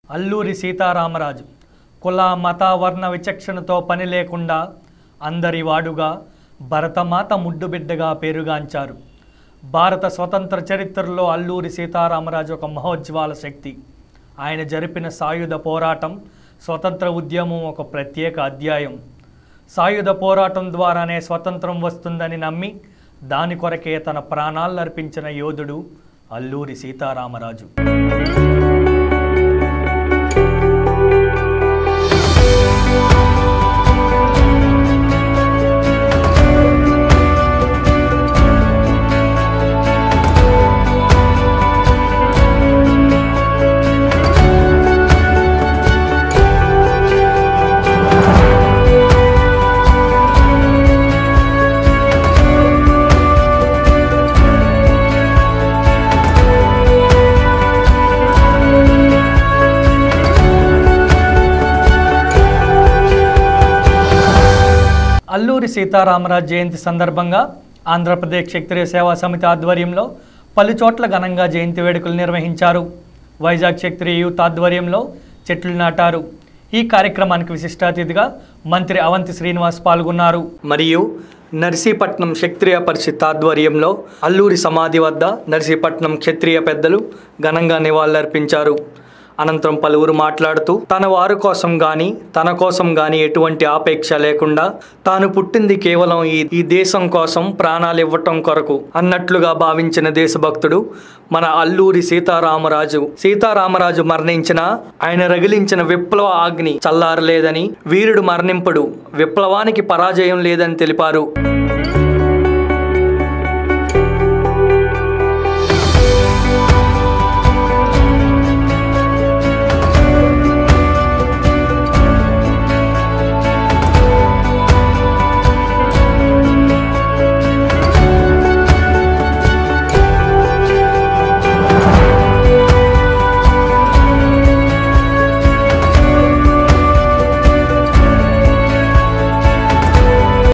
అల్లూరి సీతారామరాజు కుల మత వర్ణ విచక్షణతో పని లేకుండా అందరి వాడుగా భరతమాత ముడ్డుబిడ్డగా పేరుగాంచారు భారత స్వతంత్ర చరిత్రలో అల్లూరి సీతారామరాజు ఒక మహోజ్వాల శక్తి ఆయన జరిపిన సాయుధ పోరాటం స్వతంత్ర ఉద్యమం ఒక ప్రత్యేక అధ్యాయం సాయుధ పోరాటం ద్వారానే స్వతంత్రం వస్తుందని నమ్మి దాని కొరకే తన ప్రాణాలను అర్పించిన యోధుడు అల్లూరి సీతారామరాజు అల్లూరి సీతారామరాజు జయంతి సందర్భంగా ఆంధ్రప్రదేశ్ క్షత్రియ సేవా సమితి ఆధ్వర్యంలో పలు చోట్ల ఘనంగా జయంతి వేడుకలు నిర్వహించారు వైజాగ్ క్షత్రియ యూత్ ఆధ్వర్యంలో చెట్లు నాటారు ఈ కార్యక్రమానికి విశిష్ట అతిథిగా మంత్రి అవంతి శ్రీనివాస్ పాల్గొన్నారు మరియు నర్సీపట్నం క్షత్రియ పరిషత్ ఆధ్వర్యంలో అల్లూరి సమాధి వద్ద నర్సీపట్నం క్షత్రియ పెద్దలు ఘనంగా నివాళులర్పించారు అనంతరం పలువురు మాట్లాడుతూ తన వారి కోసం గాని తన కోసం గాని ఎటువంటి ఆపేక్ష లేకుండా తాను పుట్టింది కేవలం ఈ ఈ దేశం కోసం ప్రాణాలు ఇవ్వటం కొరకు అన్నట్లుగా భావించిన దేశభక్తుడు మన అల్లూరి సీతారామరాజు సీతారామరాజు మరణించిన ఆయన రగిలించిన విప్లవ ఆగ్ని చల్లారలేదని వీరుడు మరణింపుడు విప్లవానికి పరాజయం లేదని తెలిపారు